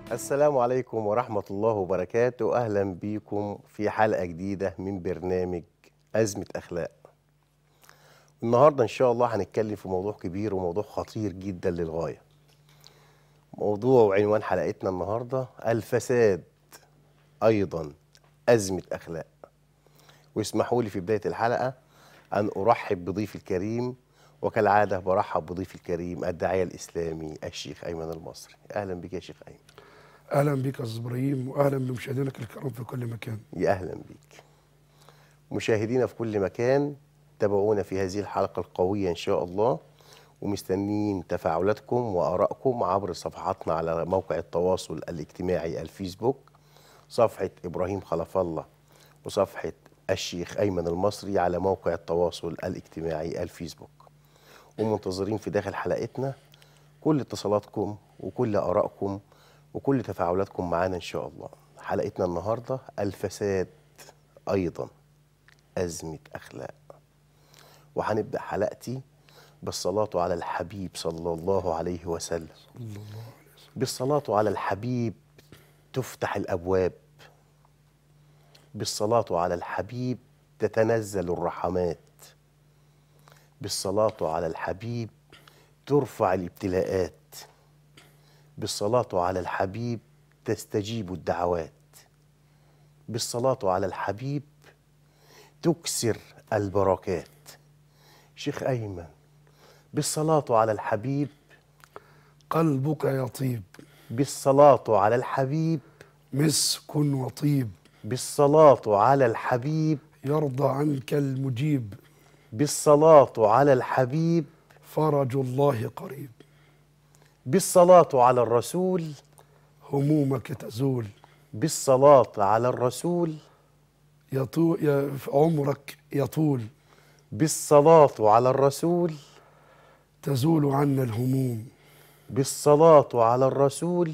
السلام عليكم ورحمة الله وبركاته أهلا بيكم في حلقة جديدة من برنامج أزمة أخلاق النهاردة إن شاء الله هنتكلم في موضوع كبير وموضوع خطير جدا للغاية موضوع وعنوان حلقتنا النهاردة الفساد أيضا أزمة أخلاق واسمحوا لي في بداية الحلقة أن أرحب بضيفي الكريم وكالعادة برحب بضيفي الكريم الداعية الإسلامي الشيخ أيمن المصري أهلا بك يا شيخ أيمن اهلا بك يا استاذ ابراهيم واهلا بمشاهدينك الكرام في كل مكان يا اهلا بيك مشاهدينا في كل مكان تابعونا في هذه الحلقه القويه ان شاء الله ومستنيين تفاعلاتكم وارائكم عبر صفحاتنا على موقع التواصل الاجتماعي الفيسبوك صفحه ابراهيم خلف الله وصفحه الشيخ ايمن المصري على موقع التواصل الاجتماعي الفيسبوك ومنتظرين في داخل حلقتنا كل اتصالاتكم وكل ارائكم وكل تفاعلاتكم معانا ان شاء الله حلقتنا النهارده الفساد ايضا ازمه اخلاق وهنبدا حلقتي بالصلاه على الحبيب صلى الله عليه وسلم بالصلاه على الحبيب تفتح الابواب بالصلاه على الحبيب تتنزل الرحمات بالصلاه على الحبيب ترفع الابتلاءات بالصلاة على الحبيب تستجيب الدعوات بالصلاة على الحبيب تكسر البركات شيخ أيمن بالصلاة على الحبيب قلبك يطيب بالصلاة على الحبيب مسك وطيب بالصلاة على الحبيب يرضى عنك المجيب بالصلاة على الحبيب فرج الله قريب بالصلاة على الرسول همومك تزول بالصلاة على الرسول يطول ي- عمرك يطول بالصلاة على الرسول تزول عنا الهموم بالصلاة على الرسول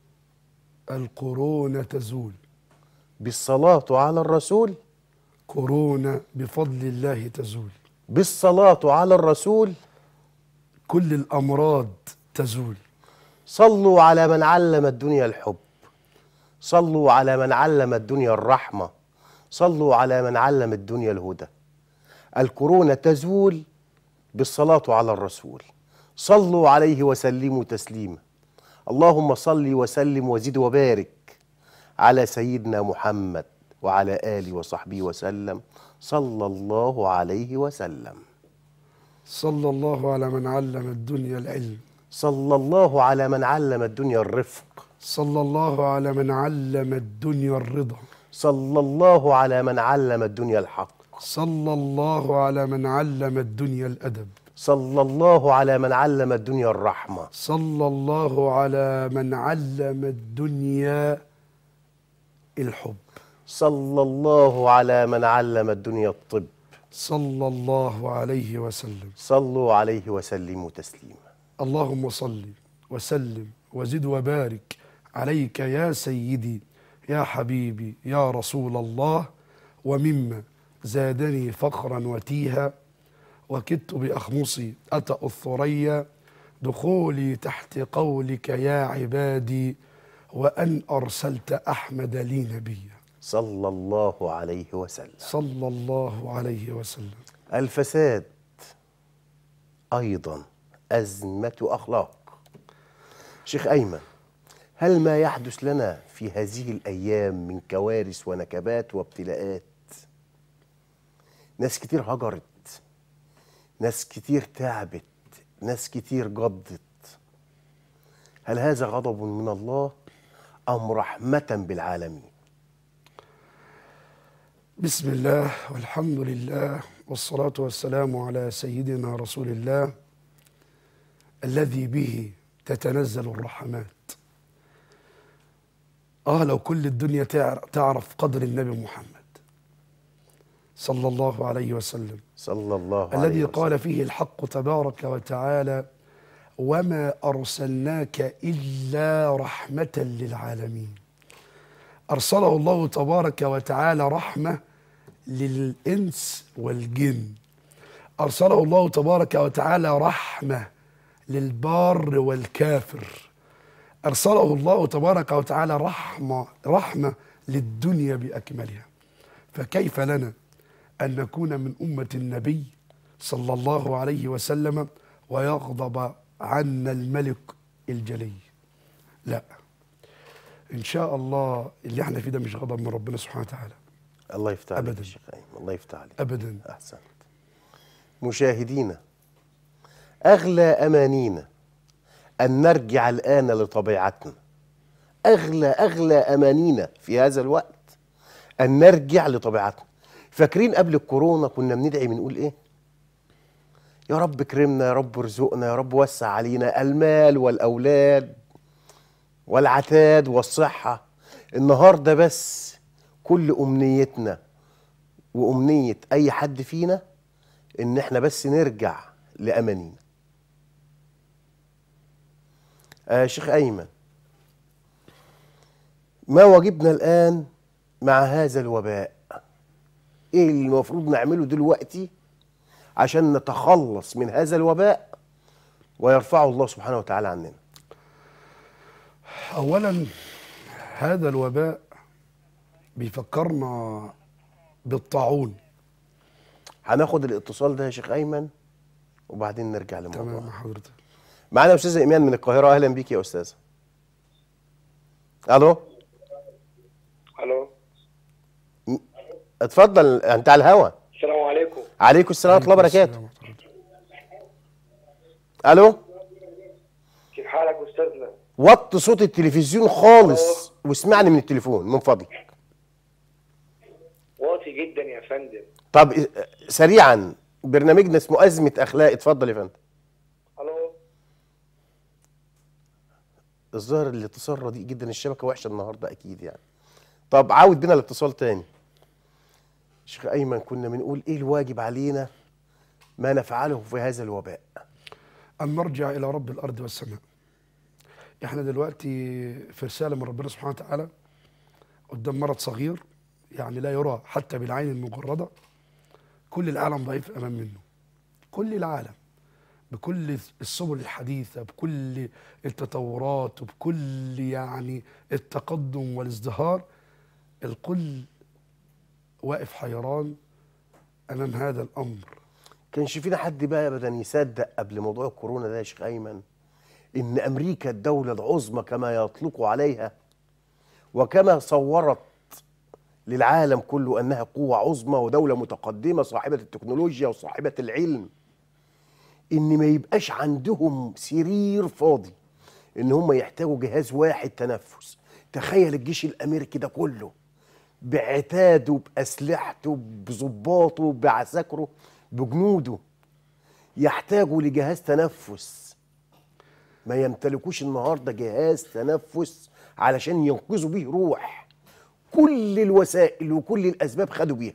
القرون تزول بالصلاة على الرسول كورونا بفضل الله تزول بالصلاة على الرسول كل الأمراض تزول صلوا على من علم الدنيا الحب صلوا على من علم الدنيا الرحمة صلوا على من علم الدنيا الهدى الكورونا تزول بالصلاة على الرسول صلوا عليه وسلموا تسليما اللهم صل وسلم وزد وبارك على سيدنا محمد وعلى آله وصحبه وسلم صلى الله عليه وسلم صلى الله على من علم الدنيا العلم صلى الله على من علم الدنيا الرفق صلى الله على من علم الدنيا الرضا صلى الله على من علم الدنيا الحق صلى الله على من علم الدنيا الأدب صلى الله على من علم الدنيا الرحمة صلى الله على من علم الدنيا الحب صلى الله على من علم الدنيا الطب صلى الله عليه وسلم صلوا عليه وسلموا تسليما اللهم صل وسلم وزد وبارك عليك يا سيدي يا حبيبي يا رسول الله ومما زادني فخرا وتيها وكدت بأخمصي أتأ الثريا دخولي تحت قولك يا عبادي وأن أرسلت أحمد لي نبيا صلى الله عليه وسلم صلى الله عليه وسلم الفساد أيضا أزمة أخلاق شيخ أيمن هل ما يحدث لنا في هذه الأيام من كوارث ونكبات وابتلاءات ناس كتير هجرت ناس كتير تعبت ناس كتير جضت هل هذا غضب من الله أم رحمة بالعالمين بسم الله والحمد لله والصلاة والسلام على سيدنا رسول الله الذي به تتنزل الرحمات آه لو كل الدنيا تعر- تعرف قدر النبي محمد صلى الله عليه وسلم صلى الله عليه الذي وسلم قال فيه الحق تبارك وتعالى وما أرسلناك إلا رحمة للعالمين أرسله الله تبارك وتعالى رحمة للإنس والجن أرسله الله تبارك وتعالى رحمة للبار والكافر أرسله الله تبارك وتعالى رحمة رحمة للدنيا بأكملها فكيف لنا أن نكون من أمة النبي صلى الله عليه وسلم ويغضب عنا الملك الجلي لا إن شاء الله اللي احنا فيه ده مش غضب من ربنا سبحانه وتعالى الله يفتح عليك أبداً. يا شيخ ايمن الله يفتح عليك أبدا احسنت مشاهدينا اغلى امانينا ان نرجع الان لطبيعتنا اغلى اغلى امانينا في هذا الوقت ان نرجع لطبيعتنا فاكرين قبل الكورونا كنا بندعي بنقول ايه يا رب كرمنا يا رب ارزقنا يا رب وسع علينا المال والاولاد والعتاد والصحه النهارده بس كل امنيتنا وامنيه اي حد فينا ان احنا بس نرجع لامانينا آه شيخ ايمن ما واجبنا الان مع هذا الوباء ايه اللي المفروض نعمله دلوقتي عشان نتخلص من هذا الوباء ويرفعه الله سبحانه وتعالى عننا أولا هذا الوباء بيفكرنا بالطاعون هناخد الاتصال ده يا شيخ ايمن وبعدين نرجع تمام لموضوعنا يا حضرتك معانا استاذه ايمان من القاهره اهلا بيك يا استاذه الو الو اتفضل انت على الهوا السلام عليكم عليكم السلام ورحمه الله وبركاته السلام ورحمة الله. الو كيف حالك استاذنا وطي صوت التلفزيون خالص واسمعني من التليفون من فضلك واطي جدا يا فندم طب اه، سريعا برنامجنا اسمه ازمه اخلاق اتفضل يا فندم الو الظاهر الاتصال رديء جدا الشبكه وحشه النهارده اكيد يعني طب عاود بينا الاتصال تاني شيخ ايمن كنا بنقول ايه الواجب علينا ما نفعله في هذا الوباء أن نرجع إلى رب الأرض والسماء إحنا دلوقتي في رسالة من ربنا سبحانه وتعالى قدام مرض صغير يعني لا يرى حتى بالعين المجردة كل العالم ضعيف أمام منه كل العالم بكل السبل الحديثة بكل التطورات وبكل يعني التقدم والازدهار الكل واقف حيران أمام هذا الأمر كانش فينا حد بقى ابدا يصدق قبل موضوع الكورونا ده يا شيخ ايمن ان امريكا الدوله العظمى كما يطلق عليها وكما صورت للعالم كله انها قوه عظمى ودوله متقدمه صاحبه التكنولوجيا وصاحبه العلم ان ما يبقاش عندهم سرير فاضي ان هم يحتاجوا جهاز واحد تنفس تخيل الجيش الامريكي ده كله بعتاده باسلحته بظباطه بعساكره بجنوده يحتاجوا لجهاز تنفس ما يمتلكوش النهارده جهاز تنفس علشان ينقذوا بيه روح كل الوسائل وكل الاسباب خدوا بيها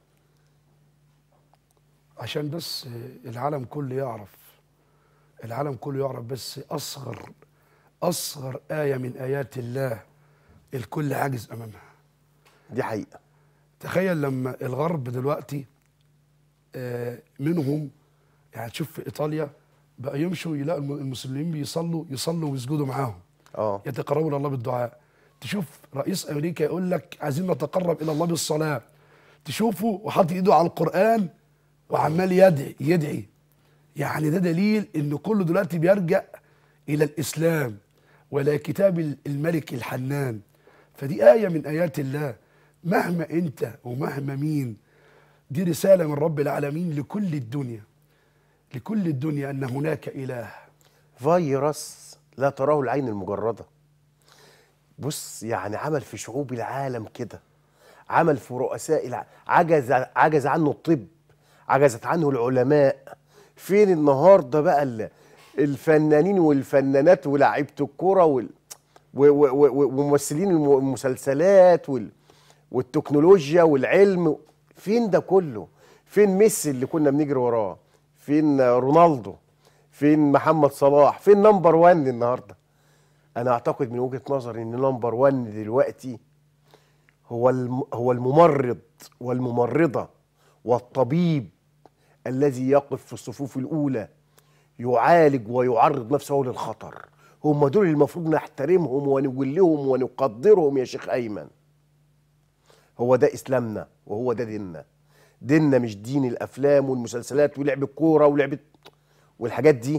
عشان بس العالم كله يعرف العالم كله يعرف بس أصغر أصغر آية من آيات الله الكل عاجز أمامها دي حقيقه تخيل لما الغرب دلوقتي آه، منهم يعني تشوف في إيطاليا بقى يمشوا يلاقوا الم- المسلمين بيصلوا يصلوا ويسجدوا معاهم اه يتقربون الى الله بالدعاء تشوف رئيس امريكا يقول لك عايزين نتقرب الى الله بالصلاه تشوفه وحاطط ايده على القران وعمال يدعي يدعي يعني ده دليل ان كله دلوقتي بيرجع الى الاسلام ولا كتاب الملك الحنان فدي ايه من ايات الله مهما انت ومهما مين دي رساله من رب العالمين لكل الدنيا لكل الدنيا ان هناك اله فيروس لا تراه العين المجرده بص يعني عمل في شعوب العالم كده عمل في رؤساء الع... عجز عجز عنه الطب عجزت عنه العلماء فين النهارده بقى ال- الفنانين والفنانات ولاعيبه الكوره وال... و- و- و- وممثلين الم- المسلسلات وال... والتكنولوجيا والعلم فين ده كله فين ميسي اللي كنا بنجري وراه فين رونالدو فين محمد صلاح فين نمبر 1 النهارده انا اعتقد من وجهه نظري ان نمبر 1 دلوقتي هو الم... هو الممرض والممرضه والطبيب الذي يقف في الصفوف الاولى يعالج ويعرض نفسه للخطر هم دول اللي المفروض نحترمهم ونولهم ونقدرهم يا شيخ ايمن هو ده اسلامنا وهو ده ديننا ديننا مش دين الافلام والمسلسلات ولعب الكوره ولعبه والحاجات دي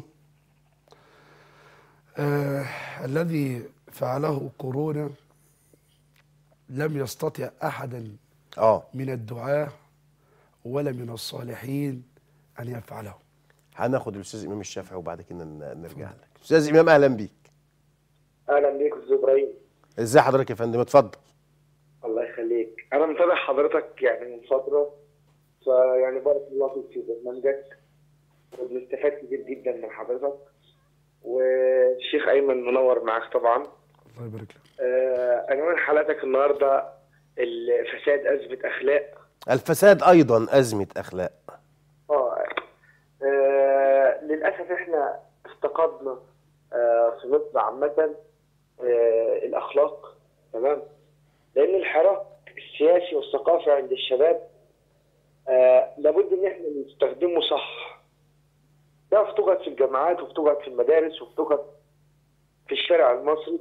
آه الذي فعله كورونا لم يستطع احدا اه من الدعاة ولا من الصالحين ان يفعله هناخد الاستاذ امام الشافعي وبعد كده ن- نرجع لك استاذ امام اهلا بيك اهلا بيك استاذ ابراهيم ازي حضرتك يا فندم اتفضل الله يخليك انا متابع حضرتك يعني من فتره فيعني بارك الله فيك في برنامجك وبنستفاد كتير جدا من حضرتك والشيخ ايمن منور معاك طبعا الله يبارك لك آه، عنوان حلقتك النهارده الفساد ازمه اخلاق الفساد ايضا ازمه اخلاق اه آه، للاسف احنا افتقدنا آه، في مصر عامه آه، الاخلاق تمام لان الحراك السياسي والثقافي عند الشباب آه، لابد ان احنا نستخدمه صح ده افتقد في الجامعات وافتقد في المدارس وافتقد في الشارع المصري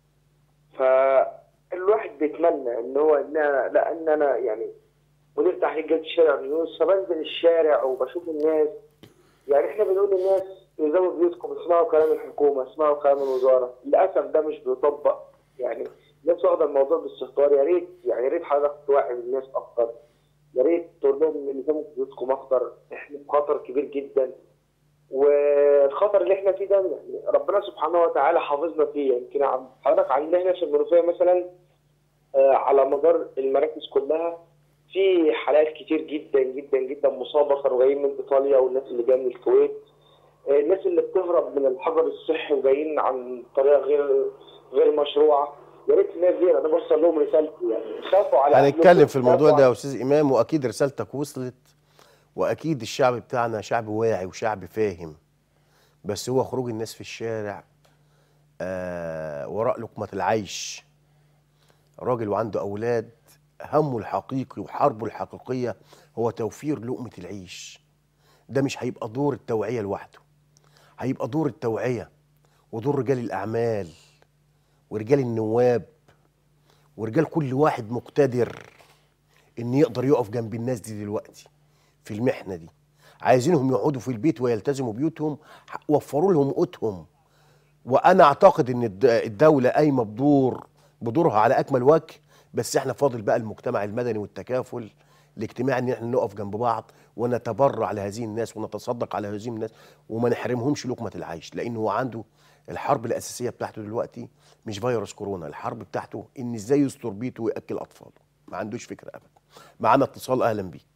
فالواحد بيتمنى ان هو ان انا لا ان انا يعني مدير تحرير جلد الشارع يونس فبنزل الشارع وبشوف الناس يعني احنا بنقول للناس الزموا بيوتكم اسمعوا كلام الحكومه اسمعوا كلام الوزاره للاسف ده مش بيطبق يعني الناس واخده الموضوع باستهتار يا ريت يعني يا ريت حضرتك توعي الناس اكتر يا ريت تقول لهم الزموا بيوتكم اكتر احنا في خطر كبير جدا والخطر اللي احنا فيه ده يعني ربنا سبحانه وتعالى حافظنا فيه يمكن عم- حضرتك عندنا هنا في المنوفيه مثلا آه، على مدار المراكز كلها في حالات كتير جدا جدا جدا مصابه كانوا جايين من ايطاليا والناس اللي جايه من الكويت آه، الناس اللي بتهرب من الحجر الصحي وجايين عن طريقه غير غير مشروعه يا ريت الناس دي انا بوصل لهم رسالتي يعني خافوا على هنتكلم أهلكم، في الموضوع خافوا ده يا استاذ امام واكيد رسالتك وصلت واكيد الشعب بتاعنا شعب واعي وشعب فاهم بس هو خروج الناس في الشارع آه وراء لقمة العيش راجل وعنده اولاد همه الحقيقي وحربه الحقيقية هو توفير لقمة العيش ده مش هيبقى دور التوعية لوحده هيبقى دور التوعية ودور رجال الأعمال ورجال النواب ورجال كل واحد مقتدر ان يقدر يقف جنب الناس دي دلوقتي في المحنه دي عايزينهم يقعدوا في البيت ويلتزموا بيوتهم ح- وفروا لهم قوتهم وانا اعتقد ان الد- الدوله قايمه بدور بدورها على اكمل وجه بس احنا فاضل بقى المجتمع المدني والتكافل الاجتماعي ان احنا نقف جنب بعض ونتبرع لهذه الناس ونتصدق على هذه الناس وما نحرمهمش لقمه العيش لان هو عنده الحرب الاساسيه بتاعته دلوقتي مش فيروس كورونا الحرب بتاعته ان ازاي يستر بيته وياكل اطفاله ما عندوش فكره ابدا معانا اتصال اهلا بيك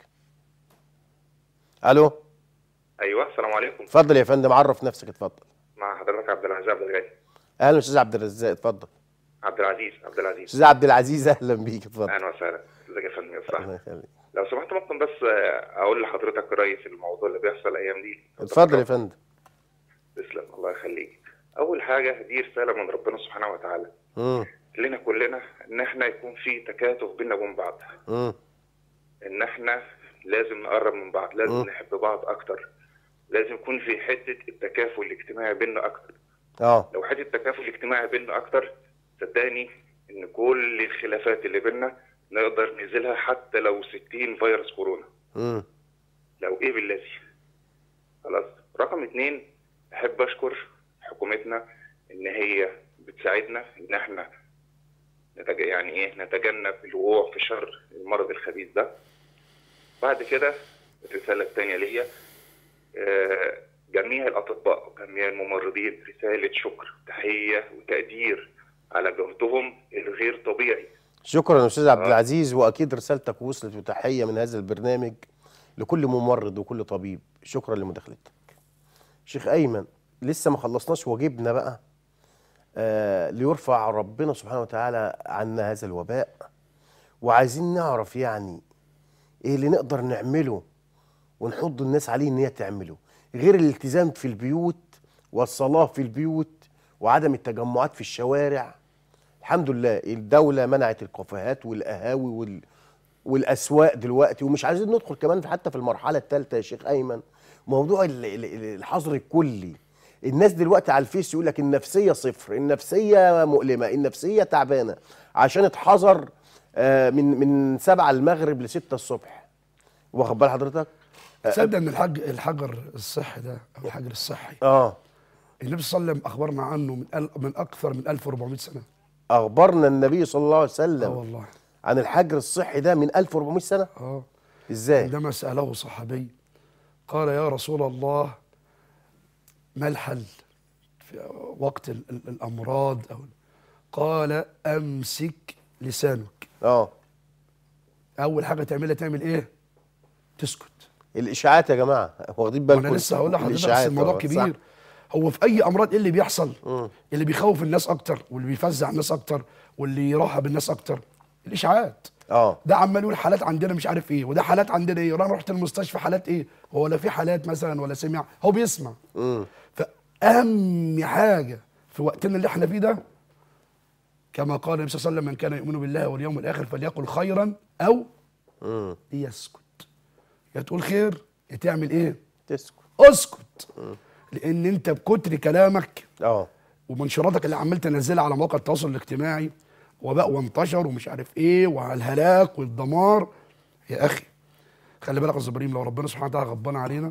الو ايوه السلام عليكم اتفضل يا فندم عرف نفسك اتفضل مع حضرتك عبد العزيز عبد الغني اهلا استاذ عبد الرزاق اتفضل عبد العزيز عبد العزيز استاذ عبد العزيز اهلا بيك اتفضل اهلا وسهلا ازيك يا فندم يا صاحبي الله يخليك لو سمحت ممكن بس آه، اقول لحضرتك رايي في الموضوع اللي بيحصل الايام دي اتفضل يا فندم تسلم الله يخليك اول حاجه دي رساله من ربنا سبحانه وتعالى امم لنا كلنا ان احنا يكون في تكاتف بينا وبين بعض امم ان احنا لازم نقرب من بعض لازم مم. نحب بعض اكتر لازم يكون في حته التكافل الاجتماعي بينا اكتر اه لو حته التكافل الاجتماعي بيننا اكتر صدقني ان كل الخلافات اللي بيننا نقدر ننزلها حتى لو 60 فيروس كورونا امم لو ايه بالذي خلاص رقم اتنين احب اشكر حكومتنا ان هي بتساعدنا ان احنا نتج... يعني ايه نتجنب الوقوع في شر المرض الخبيث ده بعد كده الرساله الثانيه ليا آه، جميع الاطباء وجميع الممرضين رساله شكر تحيه وتقدير على جهدهم الغير طبيعي شكرا يا استاذ عبد آه. العزيز واكيد رسالتك وصلت وتحيه من هذا البرنامج لكل ممرض وكل طبيب شكرا لمداخلتك شيخ ايمن لسه ما خلصناش واجبنا بقى آه ليرفع ربنا سبحانه وتعالى عنا هذا الوباء وعايزين نعرف يعني ايه اللي نقدر نعمله ونحض الناس عليه ان هي تعمله غير الالتزام في البيوت والصلاه في البيوت وعدم التجمعات في الشوارع الحمد لله الدولة منعت الكافيهات والقهاوي وال... والأسواق دلوقتي ومش عايزين ندخل كمان في- حتى في المرحلة الثالثة يا شيخ أيمن موضوع ال- ال- ال- الحظر الكلي الناس دلوقتي على الفيس يقول لك النفسيه صفر النفسيه مؤلمه النفسيه تعبانه عشان اتحذر آه، من من 7 المغرب ل 6 الصبح واخد بال حضرتك تصدق ان الحج الحجر الصحي ده او الحجر الصحي اه النبي صلى الله عليه وسلم اخبرنا عنه من ال- من اكثر من 1400 سنه اخبرنا النبي صلى الله عليه اه وسلم والله عن الحجر الصحي ده من 1400 سنه اه ازاي عندما ساله صحابي قال يا رسول الله ما الحل في وقت ال- ال- الامراض او قال امسك لسانك اه اول حاجه تعملها تعمل ايه تسكت الاشاعات يا جماعه واخدين بالكم وانا لسه هقول لحضرتك بس الإشاعات، الموضوع آه، كبير صح. هو في اي امراض ايه اللي بيحصل مم. اللي بيخوف الناس اكتر واللي بيفزع الناس اكتر واللي يرهب الناس اكتر الاشاعات اه ده عمال يقول حالات عندنا مش عارف ايه وده حالات عندنا ايه وانا رحت المستشفى حالات ايه هو لا في حالات مثلا ولا سمع هو بيسمع امم فاهم حاجه في وقتنا اللي احنا فيه ده كما قال النبي صلى الله عليه وسلم من كان يؤمن بالله واليوم الاخر فليقل خيرا او امم ليسكت يا تقول خير يا تعمل ايه تسكت اسكت لان انت بكتر كلامك اه ومنشوراتك اللي عمال تنزلها على مواقع التواصل الاجتماعي وباء وانتشر ومش عارف ايه وعلى الهلاك والدمار يا اخي خلي بالك يا أستاذ ابراهيم لو ربنا سبحانه وتعالى غضبان علينا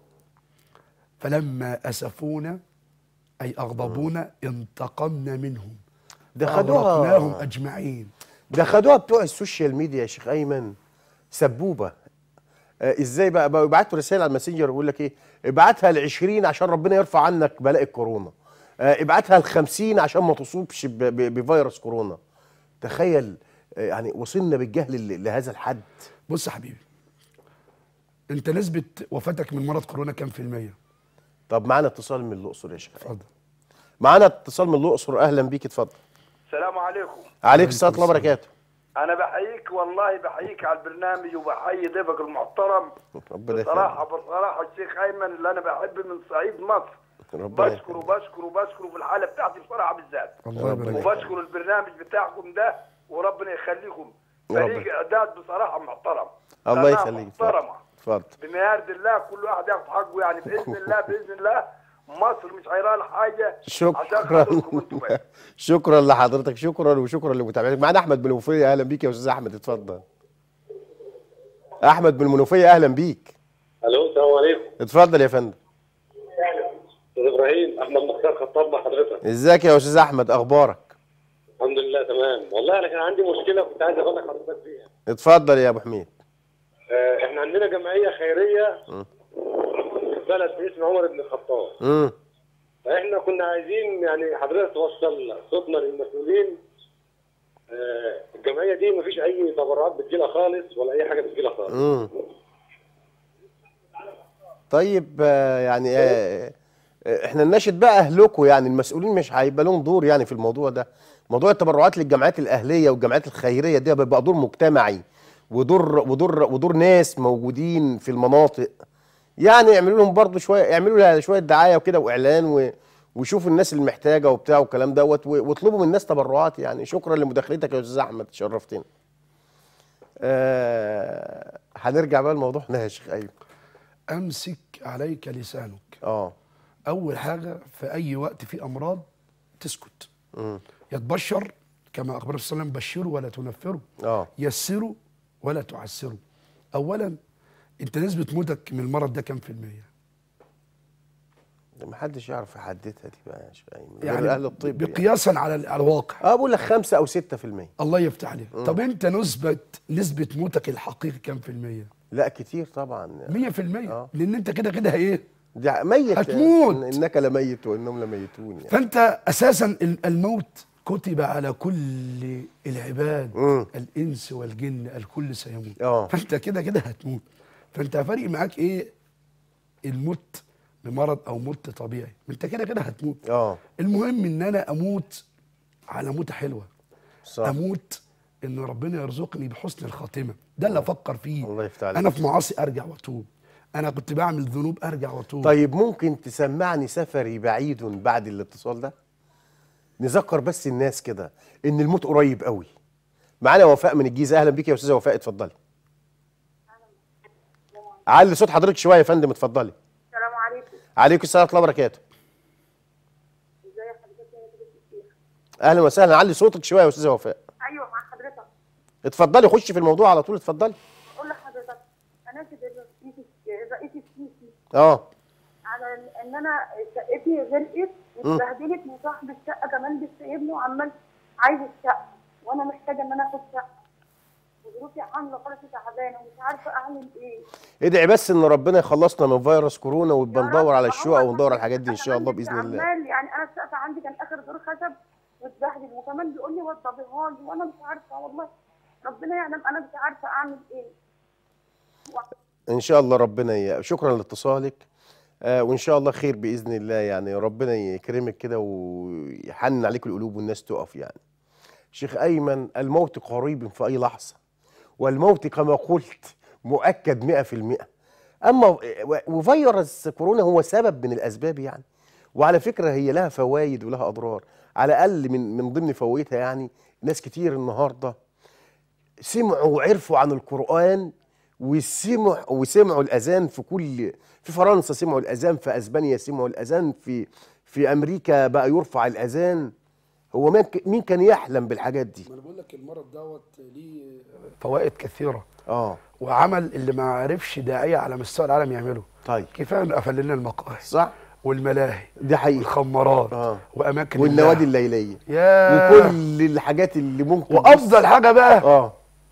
فلما اسفونا اي اغضبونا انتقمنا منهم ده فأغرقناهم خدوها اجمعين ده خدوها بتوع السوشيال ميديا يا شيخ ايمن سبوبه آه ازاي بقى بقوا يبعتوا رسائل على الماسنجر يقول لك ايه ابعتها ل 20 عشان ربنا يرفع عنك بلاء الكورونا آه ابعتها ل 50 عشان ما تصوبش ب- ب- بفيروس كورونا تخيل آه يعني وصلنا بالجهل ل- لهذا الحد بص يا حبيبي انت نسبه وفاتك من مرض كورونا كام في الميه طب معانا اتصال من الاقصر يا شيخ أيمن. اتفضل معانا اتصال من الاقصر اهلا بيك اتفضل السلام عليكم عليك السلام ورحمه الله وبركاته انا بحييك والله بحييك على البرنامج وبحيي ضيفك المحترم ربنا بصراحه يخليك بصراحه الشيخ ايمن اللي انا بحب من صعيد مصر ربنا بشكره بشكره بشكره في الحاله بتاعتي بصراحه بالذات الله ربنا يبارك يخليك. وبشكر البرنامج بتاعكم ده وربنا يخليكم يا رب. فريق اعداد بصراحه محترم الله قناة يخليك اتفضل محترمه اتفضل بما يرضي الله كل واحد ياخد حقه يعني باذن الله باذن الله مصر مش غيرها حاجه عشان شكرا خاطركم انتم بس شكرا لحضرتك شكرا وشكرا لمتابعتك معانا احمد بن المنوفيه اهلا بيك يا استاذ احمد اتفضل احمد بن المنوفيه اهلا بيك الو السلام عليكم اتفضل يا فندم استاذ ابراهيم احمد مختار خطاب مع حضرتك ازيك يا استاذ احمد اخبارك الحمد لله تمام والله انا كان عندي مشكله كنت عايز اقول لك حضرتك فيها اتفضل يا ابو حميد آه، احنا عندنا جمعيه خيريه في بلد باسم عمر بن الخطاب امم فاحنا كنا عايزين يعني حضرتك توصل صوتنا للمسؤولين آه، الجمعيه دي مفيش اي تبرعات بتجيلها خالص ولا اي حاجه بتجيلها خالص امم طيب آه، يعني آه، آه، احنا نناشد بقى اهلكم يعني المسؤولين مش هيبقى لهم دور يعني في الموضوع ده موضوع التبرعات للجمعيات الاهليه والجمعيات الخيريه دي بيبقى دور مجتمعي ودور ودور ودور ناس موجودين في المناطق يعني يعملوا لهم برضه شويه يعملوا لها شويه دعايه وكده واعلان و ويشوفوا الناس المحتاجه وبتاع والكلام دوت و- واطلبوا من الناس تبرعات يعني شكرا لمداخلتك يا استاذ احمد شرفتنا. آه هنرجع بقى لموضوعنا يا شيخ ايوب. امسك عليك لسانك اه اول حاجه في اي وقت في امراض تسكت مم. يتبشر كما اخبر صلى الله عليه وسلم بشروا ولا تنفروا اه يسروا ولا تعسروا اولا انت نسبه موتك من المرض ده كام في الميه ما حدش يعرف يحددها دي بقى يا شيخ ايمن غير يعني اهل الطب يعني. بقياسا على على الواقع اه بقول لك 5 او 6% الله يفتح عليك طب انت نسبه نسبه موتك الحقيقي كام في الميه لا كتير طبعا 100% آه. لان انت كده كده ايه دي ميت هتموت. إن- انك لميت وانهم لميتون يعني فانت اساسا ال- الموت كتب على كل العباد مم. الانس والجن الكل سيموت آه. فانت كده كده هتموت فانت فارق معاك ايه الموت بمرض او موت طبيعي انت كده كده هتموت اه المهم ان انا اموت على موتة حلوه صح اموت ان ربنا يرزقني بحسن الخاتمه ده اللي افكر فيه الله يفتح عليك. انا في معاصي ارجع واتوب انا كنت بعمل ذنوب ارجع واتوب طيب ممكن تسمعني سفري بعيد بعد الاتصال ده نذكر بس الناس كده ان الموت قريب قوي معانا وفاء من الجيزه اهلا بيك يا استاذه وفاء اتفضلي علي صوت حضرتك شويه يا فندم اتفضلي السلام عليكم عليكم السلام ورحمه الله وبركاته اهلا وسهلا علي صوتك شويه يا استاذه وفاء ايوه مع حضرتك اتفضلي خشي في الموضوع على طول اتفضلي اقول لحضرتك اناشد الرئيس الرئيس السيسي اه على ان انا شقتي غرقت واتبهدلت وصاحب الشقه كمان بيسيبني وعمال عايز الشقه وانا محتاجه ان انا اخد شقه وظروفي عامله خالص تعبانه ومش عارفه اعمل ايه ادعي بس ان ربنا يخلصنا من فيروس كورونا ويبقى يا ندور رب، على ما هو الشقق وندور على عشان الحاجات دي ان أنا شاء الله عندي باذن الله عمال يعني انا الشقه عندي كان اخر دور خشب واتبهدل وكمان بيقول لي وضبيها لي وانا مش عارفه والله ربنا يعلم انا مش عارفه اعمل ايه ان شاء الله ربنا ي... شكرا لاتصالك آه وان شاء الله خير باذن الله يعني ربنا يكرمك كده ويحنن عليك القلوب والناس تقف يعني شيخ ايمن الموت قريب في اي لحظه والموت كما قلت مؤكد 100% اما و- وفيروس كورونا هو سبب من الاسباب يعني وعلى فكره هي لها فوائد ولها اضرار على الاقل من من ضمن فوائدها يعني ناس كتير النهارده سمعوا وعرفوا عن القرآن وسمع وسمعوا الأذان في كل في فرنسا سمعوا الأذان في أسبانيا سمعوا الأذان في في أمريكا بقى يرفع الأذان هو مين ك- مين كان يحلم بالحاجات دي ما انا بقول لك المرض دوت ليه فوائد كثيره اه وعمل اللي ما عرفش داعيه على مستوى العالم يعمله طيب كفايه انه قفل لنا المقاهي صح والملاهي دي حقيقة والخمارات آه. واماكن والنوادي اللهو. الليلية يا وكل الحاجات اللي ممكن وافضل حاجه بقى اه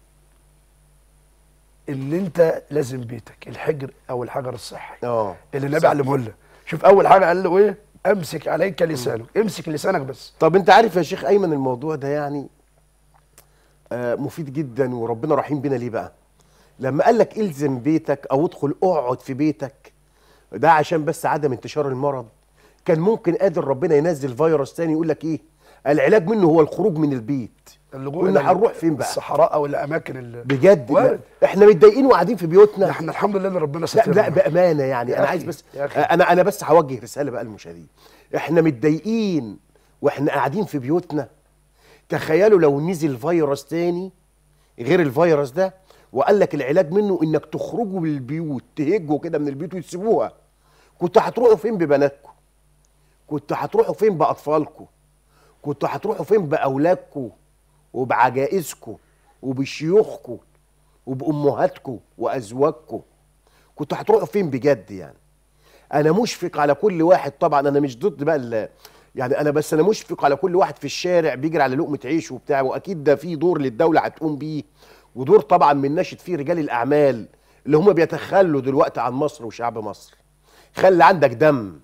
ان انت لازم بيتك الحجر او الحجر الصحي اه اللي النبي علمه لنا شوف اول حاجه قال له ايه امسك عليك لسانك امسك لسانك بس طب انت عارف يا شيخ ايمن الموضوع ده يعني آه مفيد جدا وربنا رحيم بينا ليه بقى لما قال لك الزم بيتك او ادخل اقعد في بيتك ده عشان بس عدم انتشار المرض كان ممكن قادر ربنا ينزل فيروس تاني يقول لك ايه العلاج منه هو الخروج من البيت اللجوء كنا إلى هنروح فين بقى الصحراء او الاماكن اللي بجد وارد. لا. احنا متضايقين وقاعدين في بيوتنا احنا الحمد لله ان ربنا لا سترنا لا بامانه يعني يا انا أخي، عايز بس يا أخي. انا انا بس هوجه رساله بقى للمشاهدين احنا متضايقين واحنا قاعدين في بيوتنا تخيلوا لو نزل فيروس تاني غير الفيروس ده وقال لك العلاج منه انك تخرجوا من البيوت تهجوا كده من البيوت وتسيبوها كنتوا هتروحوا فين ببناتكم كنتوا هتروحوا فين باطفالكم كنتوا هتروحوا فين باولادكم وبعجائزكم وبشيوخكم وبامهاتكم وازواجكم كنتوا هتروحوا فين بجد يعني انا مشفق على كل واحد طبعا انا مش ضد بقى ال- يعني انا بس انا مشفق على كل واحد في الشارع بيجري على لقمه عيش وبتاع واكيد ده في دور للدوله هتقوم بيه ودور طبعا من ناشد فيه رجال الاعمال اللي هم بيتخلوا دلوقتي عن مصر وشعب مصر خلي عندك دم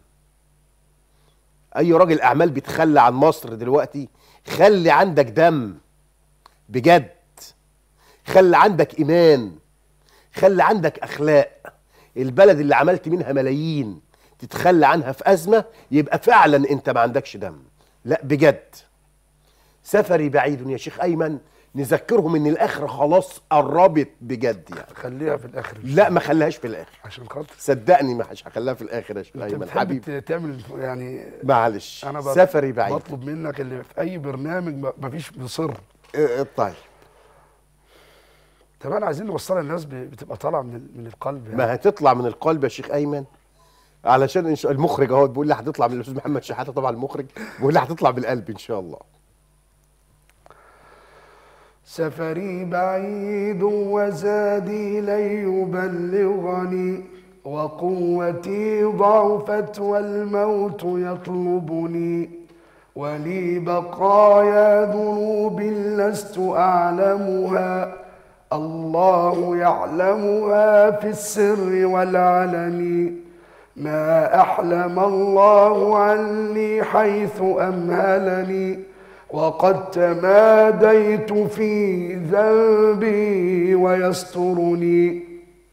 اي راجل اعمال بيتخلى عن مصر دلوقتي خلي عندك دم بجد خلي عندك ايمان خلي عندك اخلاق البلد اللي عملت منها ملايين تتخلى عنها في ازمه يبقى فعلا انت ما عندكش دم لا بجد سفري بعيد يا شيخ ايمن نذكرهم ان الاخره خلاص قربت بجد يعني خليها في الاخر لا ما خليهاش في الاخر عشان خاطر صدقني ما مش هخليها في الاخر يا شيخ انت ايمن بتحب حبيبي ت- تعمل يعني معلش انا بط- سفري بعيد بطلب منك اللي في اي برنامج ما- مفيش مصر اه، طيب طب عايزين نوصلها للناس ب- بتبقى طالعه من ال- من القلب يعني ما هتطلع من القلب يا شيخ ايمن علشان إن شاء المخرج اهو بيقول لي هتطلع من الاستاذ محمد شحاته طبعا المخرج بيقول لي هتطلع بالقلب ان شاء الله سفري بعيد وزادي لن يبلغني وقوتي ضعفت والموت يطلبني ولي بقايا ذنوب لست أعلمها الله يعلمها في السر والعلن ما أحلم الله عني حيث أمهلني وقد تماديت في ذنبي ويسترني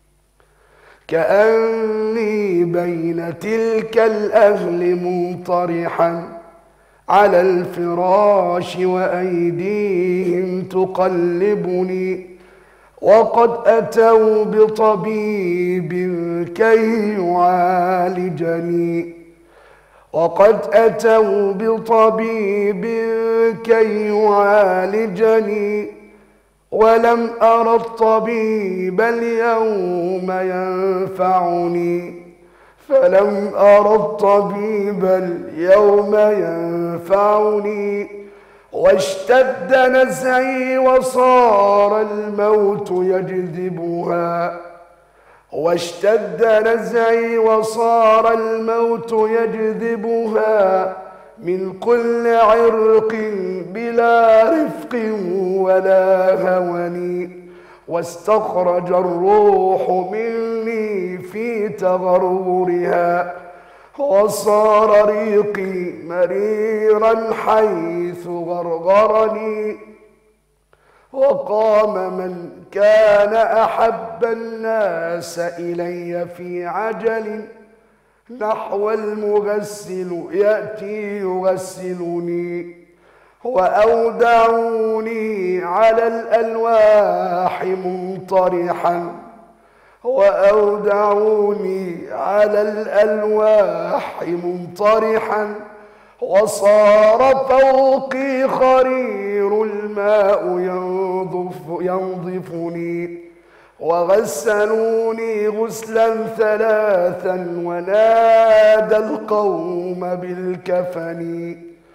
كأني بين تلك الأهل منطرحا على الفراش وأيديهم تقلبني وقد أتوا بطبيب كي يعالجني وقد أتوا بطبيب كي يعالجني ولم أرى الطبيب اليوم ينفعني فلم أرى الطبيب اليوم ينفعني واشتد نزعي وصار الموت يجذبها واشتد نزعي وصار الموت يجذبها من كل عرق بلا رفق ولا هون واستخرج الروح مني في تغرورها وصار ريقي مريرا حيث غرغرني وقام من كان احب الناس الي في عجل نحو المغسل ياتي يغسلني واودعوني على الالواح منطرحا واودعوني على الالواح منطرحا وصار فوقي خرير الماء ينظف ينظفني وغسلوني غسلا ثلاثا ونادى القوم بالكفن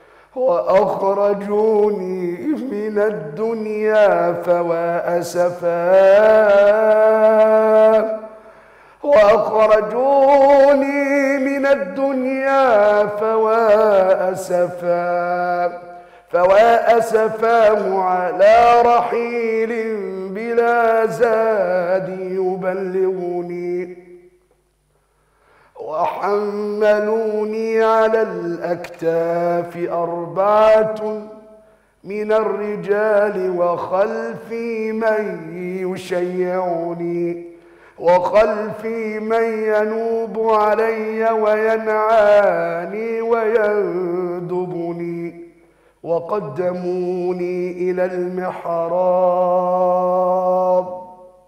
وأخرجوني من الدنيا فوا أسفا وأخرجوني من الدنيا فوا أسفا فوا أسفاه على رحيل بلا زاد يبلغني وحملوني على الأكتاف أربعة من الرجال وخلفي من يشيعني وخلفي من ينوب علي وينعاني ويندبني وقدموني إلى المحراب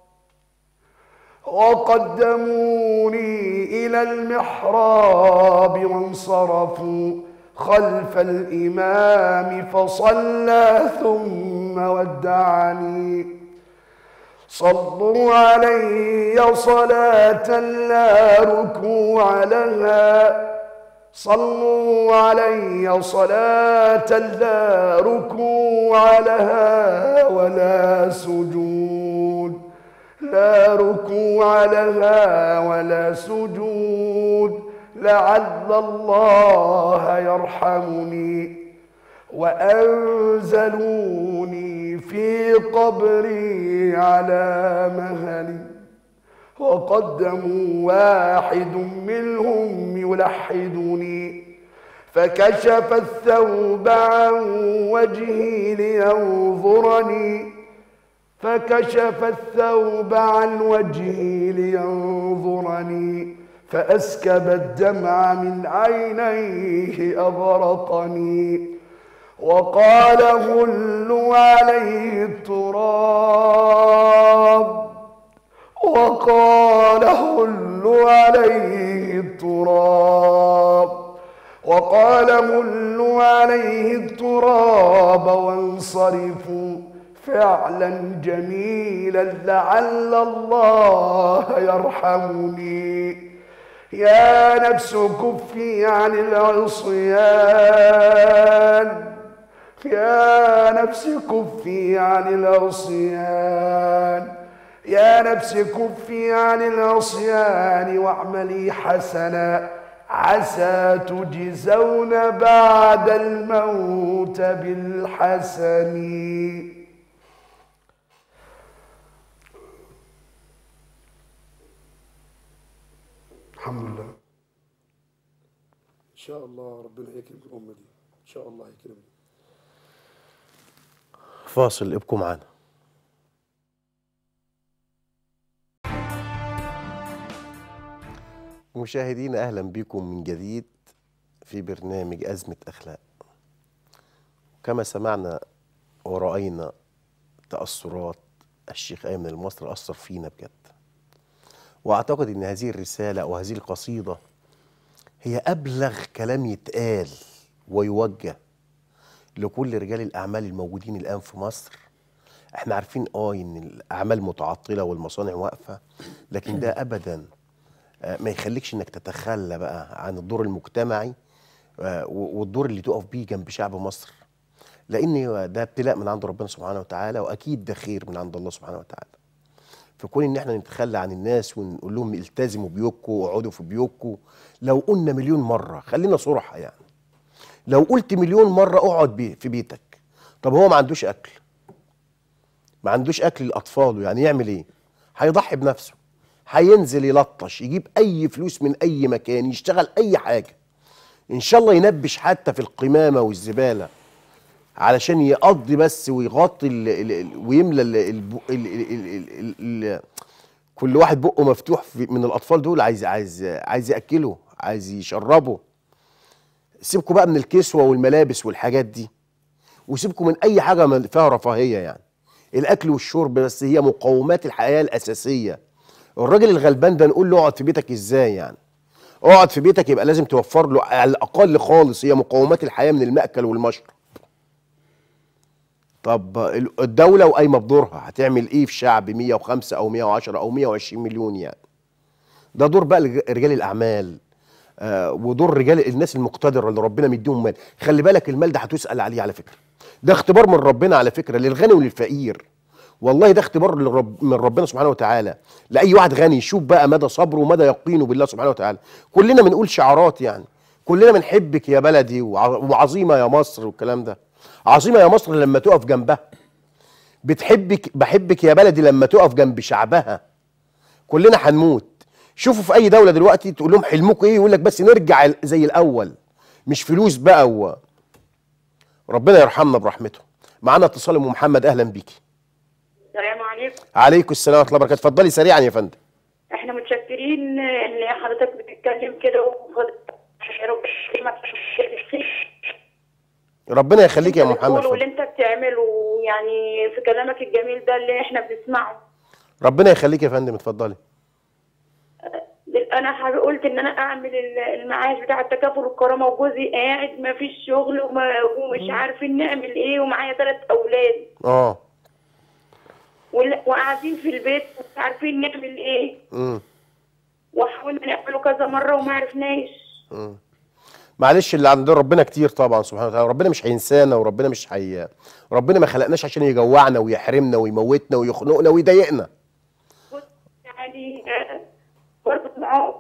وقدموني إلى المحراب وانصرفوا خلف الإمام فصلى ثم ودعني صلوا علي صلاة لا ركوع لها صلوا علي صلاة لا ركوع لها ولا سجود لا ركوع لها ولا سجود لعل الله يرحمني وأنزلوني في قبري على مهل وقدموا واحد منهم يلحدني فكشف الثوب عن وجهي لينظرني فكشف الثوب عن وجهي لينظرني فأسكب الدمع من عينيه أغرقني وقال هلوا عليه التراب وقال هلوا عليه التراب وقال هلوا عليه التراب وانصرفوا فعلا جميلا لعل الله يرحمني يا نفس كفي عن العصيان يا نفس كفي عن العصيان يا نفس كفي عن العصيان واعملي حسنا عسى تجزون بعد الموت بالحسن الحمد لله ان شاء الله ربنا يكرم الامه دي ان شاء الله يكرمنا فاصل ابقوا معانا مشاهدينا اهلا بكم من جديد في برنامج ازمه اخلاق كما سمعنا وراينا تاثرات الشيخ ايمن المصري اثر فينا بجد واعتقد ان هذه الرساله وهذه القصيده هي ابلغ كلام يتقال ويوجه لكل رجال الاعمال الموجودين الان في مصر احنا عارفين اه ان الاعمال متعطله والمصانع واقفه لكن ده ابدا آه، ما يخليكش انك تتخلى بقى عن الدور المجتمعي آه، و- والدور اللي تقف بيه جنب شعب مصر لان ده ابتلاء من عند ربنا سبحانه وتعالى واكيد ده خير من عند الله سبحانه وتعالى فكون ان احنا نتخلى عن الناس ونقول لهم التزموا بيوتكم واقعدوا في بيوتكم لو قلنا مليون مره خلينا صراحه يعني لو قلت مليون مره اقعد بي في بيتك طب هو ما عندوش اكل ما عندوش اكل لاطفاله يعني يعمل ايه هيضحي بنفسه هينزل يلطش يجيب اي فلوس من اي مكان يشتغل اي حاجه ان شاء الله ينبش حتى في القمامه والزباله علشان يقضي بس ويغطي ال ال ال ويملى ال ال ال ال ال ال ال كل واحد بقه مفتوح في من الاطفال دول عايز عايز عايز ياكله عايز يشربه سيبكوا بقى من الكسوه والملابس والحاجات دي وسيبكوا من اي حاجه من- فيها رفاهيه يعني الاكل والشرب بس هي مقومات الحياه الاساسيه الراجل الغلبان ده نقول له اقعد في بيتك ازاي يعني اقعد في بيتك يبقى لازم توفر له على الاقل خالص هي مقومات الحياه من المأكل والمشرب طب ال- الدولة وقايمة بدورها هتعمل ايه في شعب 105 او 110 او 120 مليون يعني ده دور بقى لج- رجال الاعمال آه ودور رجال الناس المقتدره اللي ربنا مديهم مال خلي بالك المال ده هتسال عليه على فكره ده اختبار من ربنا على فكره للغني وللفقير والله ده اختبار للرب من ربنا سبحانه وتعالى لاي واحد غني يشوف بقى مدى صبره ومدى يقينه بالله سبحانه وتعالى كلنا بنقول شعارات يعني كلنا بنحبك يا بلدي وع- وعظيمه يا مصر والكلام ده عظيمه يا مصر لما تقف جنبها بتحبك بحبك يا بلدي لما تقف جنب شعبها كلنا هنموت شوفوا في اي دوله دلوقتي تقول لهم حلمكم ايه يقول لك بس نرجع ال- زي الاول مش فلوس بقى و... ربنا يرحمنا برحمته معانا اتصال ام محمد اهلا بيكي السلام عليكم عليكم السلام ورحمه الله وبركاته اتفضلي سريعا يا فندم احنا متشكرين ان حضرتك بتتكلم كده وفض- ربنا يخليك يا ام محمد بتقول واللي فضل. انت بتعمله يعني في كلامك الجميل ده اللي احنا بنسمعه ربنا يخليك يا فندم اتفضلي انا ح- قلت ان انا اعمل ال- المعاش بتاع التكافل والكرامه وجوزي قاعد ما فيش شغل وما ومش عارفين نعمل ايه ومعايا ثلاث اولاد اه وال- وقاعدين في البيت ومش عارفين نعمل ايه امم وحاولنا نعمله كذا مره وما عرفناش معلش اللي عند ربنا كتير طبعا سبحانه وتعالى ربنا مش هينسانا وربنا مش هي ربنا ما خلقناش عشان يجوعنا ويحرمنا ويموتنا ويخنقنا ويضايقنا بص يعني آه، برضه معاه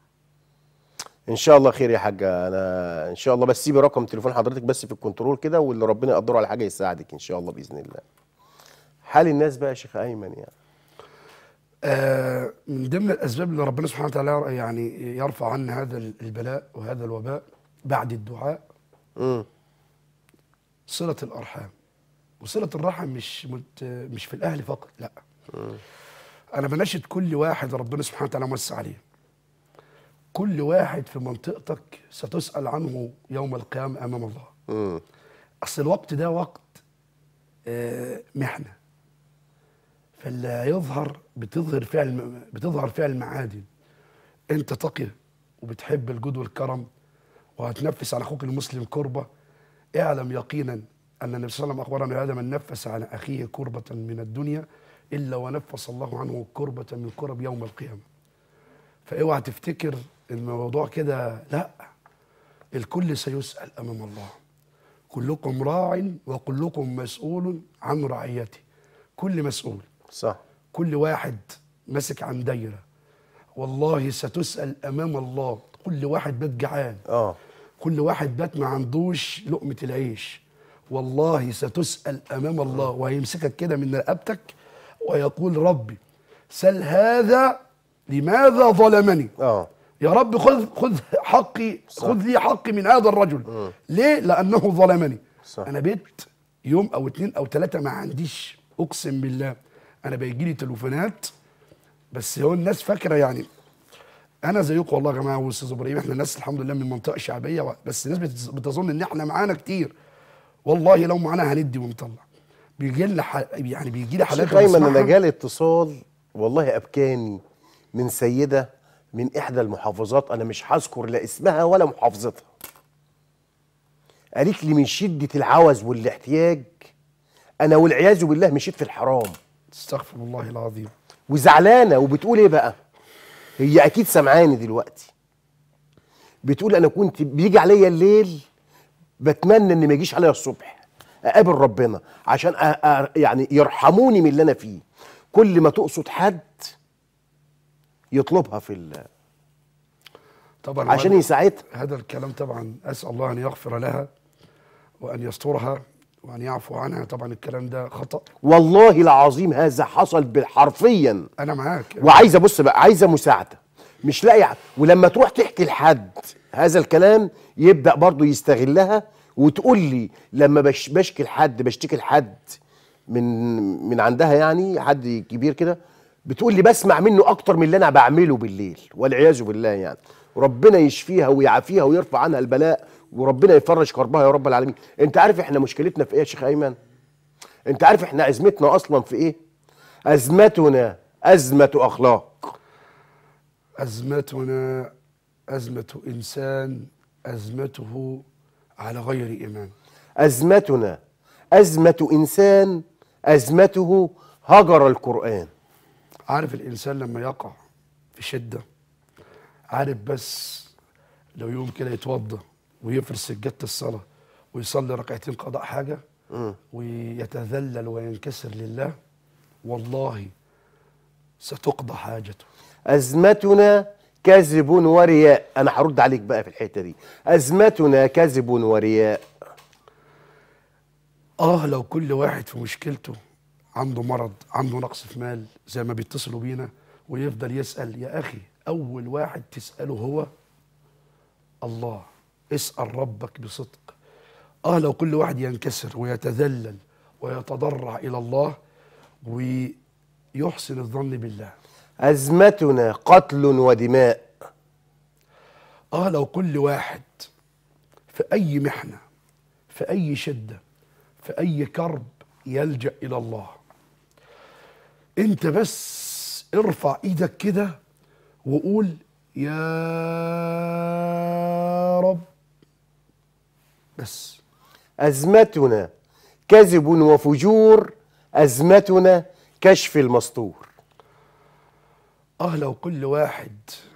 ان شاء الله خير يا حاجه انا ان شاء الله بس سيبي رقم تليفون حضرتك بس في الكنترول كده واللي ربنا يقدره على حاجه يساعدك ان شاء الله باذن الله حال الناس بقى يا شيخ ايمن يعني آه، من ضمن الاسباب اللي ربنا سبحانه وتعالى يعني يرفع عنا هذا البلاء وهذا الوباء بعد الدعاء امم صله الارحام وصله الرحم مش مت مش في الاهل فقط لا انا بناشد كل واحد ربنا سبحانه وتعالى موسع عليه كل واحد في منطقتك ستسال عنه يوم القيامه امام الله امم اصل الوقت ده وقت آه، محنه فاللي يظهر بتظهر فعل بتظهر فعل المعادن انت تقي وبتحب الجود والكرم وهتنفس على اخوك المسلم كربه اعلم يقينا ان النبي صلى الله عليه وسلم اخبرنا ان هذا من نفس على اخيه كربه من الدنيا الا ونفس الله عنه كربه من كرب يوم القيامه فاوعى تفتكر الموضوع كده لا الكل سيسال امام الله كلكم راع وكلكم مسؤول عن رعيته كل مسؤول صح كل واحد ماسك عن دايره والله ستسال امام الله كل واحد بات جعان اه كل واحد بات ما عندوش لقمه العيش والله ستسال امام الله وهيمسكك كده من رقبتك ويقول ربي سل هذا لماذا ظلمني اه يا رب خذ خذ حقي خذ لي حقي من هذا الرجل ليه لانه ظلمني صح. انا بيت يوم او اتنين او تلاته ما عنديش اقسم بالله انا بيجي لي تليفونات بس هو الناس فاكره يعني انا زيكم والله يا جماعه واستاذ ابراهيم احنا ناس الحمد لله من منطقه شعبيه و- بس الناس بتز- بتظن ان احنا معانا كتير والله لو معانا هندي ونطلع بيجي لنا ح... يعني بيجي لي حالات شيخ ايمن انا بنسمعها. جالي اتصال والله ابكاني من سيده من احدى المحافظات انا مش هذكر لا اسمها ولا محافظتها قالت لي من شده العوز والاحتياج انا والعياذ بالله مشيت في الحرام استغفر الله العظيم وزعلانه وبتقول ايه بقى هي اكيد سمعاني دلوقتي بتقول انا كنت بيجي عليا الليل بتمنى ان ما يجيش عليا الصبح اقابل ربنا عشان أ... أ... يعني يرحموني من اللي انا فيه كل ما تقصد حد يطلبها في ال... طبعا عشان هذا- يساعدها هذا الكلام طبعا اسال الله ان يغفر لها وان يسترها وان يعفو عنها طبعا الكلام ده خطا والله العظيم هذا حصل بالحرفيا انا معاك وعايزه بص بقى عايزه مساعده مش لاقي ع- ولما تروح تحكي لحد هذا الكلام يبدا برضه يستغلها وتقول لي لما بش بشكي لحد بشتكي لحد من من عندها يعني حد كبير كده بتقول لي بسمع منه اكتر من اللي انا بعمله بالليل والعياذ بالله يعني ربنا يشفيها ويعافيها ويرفع عنها البلاء وربنا يفرج كربها يا رب العالمين انت عارف احنا مشكلتنا في ايه يا شيخ ايمن انت عارف احنا ازمتنا اصلا في ايه ازمتنا ازمه اخلاق ازمتنا ازمه انسان ازمته على غير ايمان ازمتنا ازمه انسان ازمته هجر القران عارف الانسان لما يقع في شده عارف بس لو يوم كده يتوضى ويفرش سجاده الصلاه ويصلي ركعتين قضاء حاجه ويتذلل وينكسر لله والله ستقضى حاجته ازمتنا كذب ورياء انا هرد عليك بقى في الحته دي ازمتنا كذب ورياء اه لو كل واحد في مشكلته عنده مرض عنده نقص في مال زي ما بيتصلوا بينا ويفضل يسأل يا أخي أول واحد تسأله هو الله اسأل ربك بصدق اه لو كل واحد ينكسر ويتذلل ويتضرع إلى الله ويحسن الظن بالله ازمتنا قتل ودماء اه لو كل واحد في اي محنه في اي شده في اي كرب يلجا الى الله انت بس ارفع ايدك كده وقول يا رب بس ازمتنا كذب وفجور ازمتنا كشف المستور اه لو كل واحد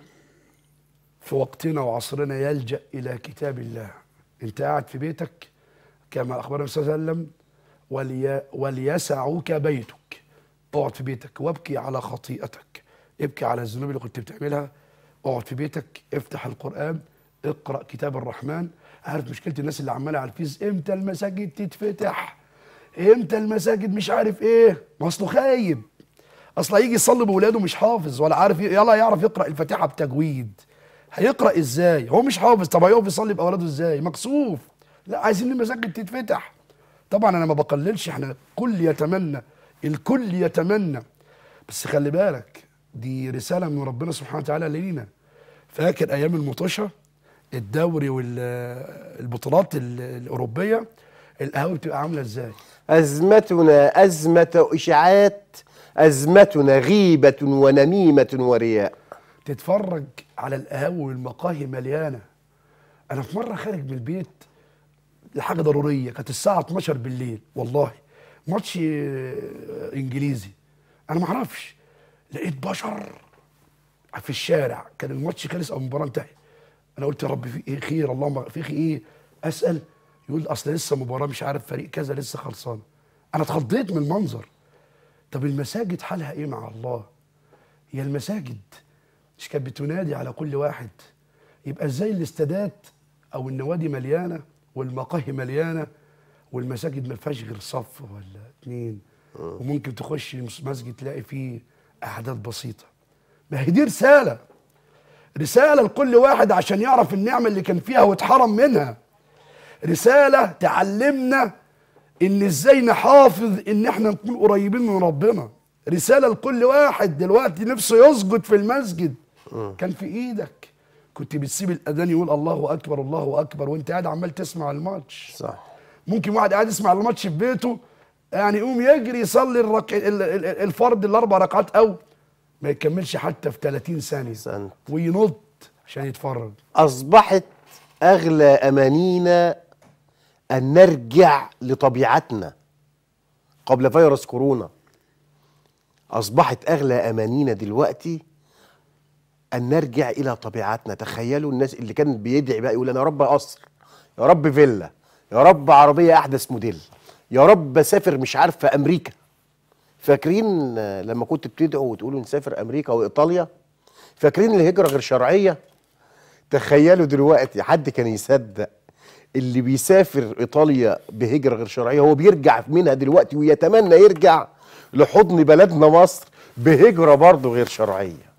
في وقتنا وعصرنا يلجا الى كتاب الله انت قاعد في بيتك كما اخبرنا النبي صلى الله عليه وسلم ولي وليسعك بيتك اقعد في بيتك وابكي على خطيئتك ابكي على الذنوب اللي كنت بتعملها اقعد في بيتك افتح القران اقرا كتاب الرحمن عارف مشكله الناس اللي عماله على الفيس امتى المساجد تتفتح امتى المساجد مش عارف ايه ما اصله خايب اصل هيجي يصلي باولاده مش حافظ ولا عارف ي- يلا يعرف يقرا الفاتحه بتجويد هيقرا ازاي هو مش حافظ طب هيقف يصلي باولاده ازاي مكسوف لا عايزين المساجد تتفتح طبعا انا ما بقللش احنا كل يتمنى الكل يتمنى بس خلي بالك دي رساله من ربنا سبحانه وتعالى لينا فاكر ايام المطوشه الدوري والبطولات الاوروبيه القهوه بتبقى عامله ازاي أزمتنا أزمة إشاعات أزمتنا غيبة ونميمة ورياء تتفرج على القهاوي والمقاهي مليانه انا في مره خارج من البيت لحاجه ضروريه كانت الساعه 12 بالليل والله ماتش آه، انجليزي انا ما اعرفش لقيت بشر في الشارع كان الماتش خلص او المباراه انتهت انا قلت يا رب في ايه خير اللهم في خير ايه اسال يقول اصل لسه مباراه مش عارف فريق كذا لسه خلصانه انا اتخضيت من المنظر طب المساجد حالها ايه مع الله هي المساجد مش كانت بتنادي على كل واحد يبقى ازاي الاستادات او النوادي مليانه والمقاهي مليانه والمساجد ما فيهاش غير صف ولا اتنين وممكن تخش مسجد تلاقي فيه اعداد بسيطه ما هي دي رساله رساله لكل واحد عشان يعرف النعمه اللي كان فيها واتحرم منها رساله تعلمنا ان ازاي نحافظ ان احنا نكون قريبين من ربنا رساله لكل واحد دلوقتي نفسه يسجد في المسجد كان في ايدك كنت بتسيب الاذان يقول الله اكبر الله اكبر وانت قاعد عمال تسمع الماتش صح ممكن واحد قاعد يسمع الماتش في بيته يعني يقوم يجري يصلي الرك... ال- ال- الفرد الاربع ركعات او ما يكملش حتى في 30 ثانيه أحسنت. وينط عشان يتفرج أصبحت أغلى أمانينا أن نرجع لطبيعتنا قبل فيروس كورونا أصبحت أغلى أمانينا دلوقتي ان نرجع الى طبيعتنا تخيلوا الناس اللي كان بيدعي بقى يقول انا يا رب قصر يا رب فيلا يا رب عربيه احدث موديل يا رب اسافر مش عارف في امريكا فاكرين آه، لما كنت بتدعوا وتقولوا نسافر امريكا وايطاليا فاكرين الهجره غير شرعيه تخيلوا دلوقتي حد كان يصدق اللي بيسافر ايطاليا بهجره غير شرعيه هو بيرجع منها دلوقتي ويتمنى يرجع لحضن بلدنا مصر بهجره برضه غير شرعيه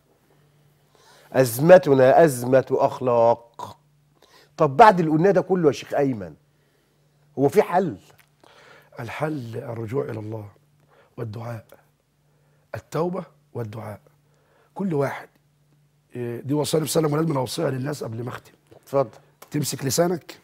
ازمتنا ازمه اخلاق طب بعد اللي قلناه ده كله يا شيخ ايمن هو في حل الحل الرجوع الى الله والدعاء التوبه والدعاء كل واحد إيه، دي وصايا النبي صلى الله عليه وسلم ولازم اوصيها للناس قبل ما اختم اتفضل تمسك لسانك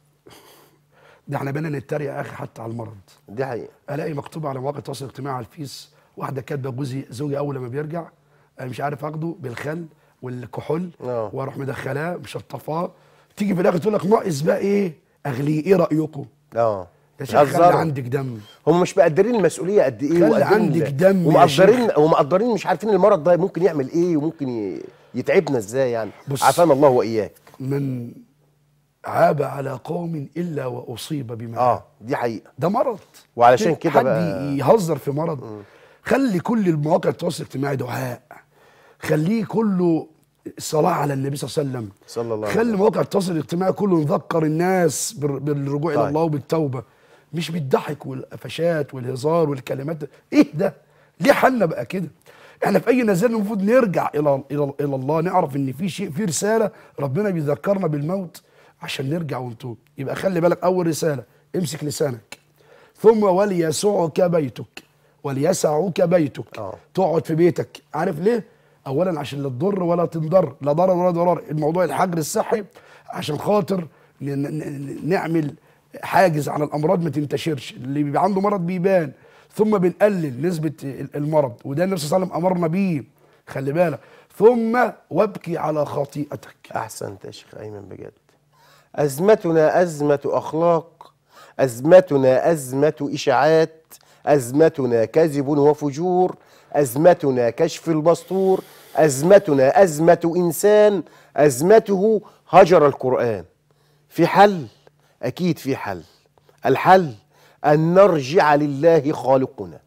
ده احنا بقينا نتريق يا اخي حتى على المرض دي حقيقه الاقي مكتوب على مواقع التواصل الاجتماعي على الفيس واحده كاتبه جوزي زوجي اول لما بيرجع انا مش عارف اخده بالخل والكحول آه. واروح مدخلاه مشطفاه تيجي في الاخر تقول لك ناقص بقى ايه اغليه ايه رايكم اه يا شيخ خلي هزروا. عندك دم هم مش مقدرين المسؤوليه قد ايه خلي وقادرين- عندك دم يا ومقدرين ومقدرين مش عارفين المرض ده ممكن يعمل ايه وممكن ي- يتعبنا ازاي يعني بص. عافانا الله واياك من عاب على قوم الا واصيب بما اه دي حقيقه ده مرض وعلشان كده حد بقى- يهزر في مرض خلي كل المواقع التواصل الاجتماعي دعاء خليه كله الصلاة على النبي صلى الله عليه وسلم صلى الله عليه خلي وسلم. مواقع التواصل الاجتماعي كله نذكر الناس بال- بالرجوع الى طيب. الله وبالتوبة مش بالضحك والقفشات والهزار والكلمات ده. ايه ده ليه حالنا بقى كده احنا في اي نزال المفروض نرجع الى الى الى الله نعرف ان في شيء في رساله ربنا بيذكرنا بالموت عشان نرجع ونتوب يبقى خلي بالك اول رساله امسك لسانك ثم وليسعك بيتك وليسعك بيتك آه. تقعد في بيتك عارف ليه اولا عشان لا تضر ولا تنضر لا ضرر ولا ضرر الموضوع الحجر الصحي عشان خاطر ن- ن- ن- نعمل حاجز على الامراض ما تنتشرش اللي بيبقى عنده مرض بيبان ثم بنقلل نسبه ال- المرض وده النبي صلى الله عليه وسلم امرنا بيه خلي بالك ثم وابكي على خطيئتك احسنت يا شيخ ايمن بجد ازمتنا ازمه اخلاق ازمتنا ازمه اشاعات ازمتنا كذب وفجور ازمتنا كشف المستور ازمتنا ازمه انسان ازمته هجر القران في حل اكيد في حل الحل ان نرجع لله خالقنا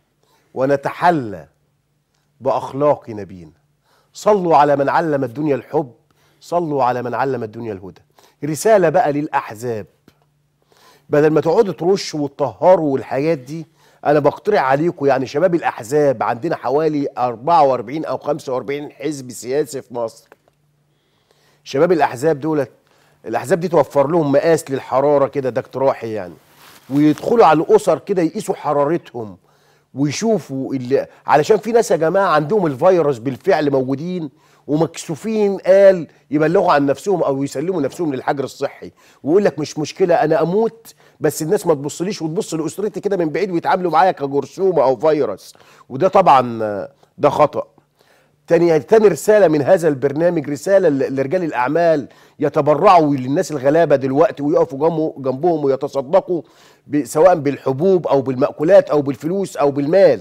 ونتحلى باخلاق نبينا صلوا على من علم الدنيا الحب صلوا على من علم الدنيا الهدى رسالة بقى للأحزاب بدل ما تقعدوا ترشوا وتطهروا والحاجات دي أنا بقترح عليكم يعني شباب الأحزاب عندنا حوالي 44 أو 45 حزب سياسي في مصر شباب الأحزاب دولت الأحزاب دي توفر لهم مقاس للحرارة كده ده اقتراحي يعني ويدخلوا على الأسر كده يقيسوا حرارتهم ويشوفوا اللي علشان في ناس يا جماعه عندهم الفيروس بالفعل موجودين ومكسوفين قال يبلغوا عن نفسهم او يسلموا نفسهم للحجر الصحي ويقول لك مش مشكله انا اموت بس الناس ما تبصليش وتبص لاسرتي كده من بعيد ويتعاملوا معايا كجرثومه او فيروس وده طبعا آه، ده خطأ تاني تاني رسالة من هذا البرنامج رسالة ل- لرجال الأعمال يتبرعوا للناس الغلابة دلوقتي ويقفوا جنبه- جنبهم ويتصدقوا ب- سواء بالحبوب أو بالمأكولات أو بالفلوس أو بالمال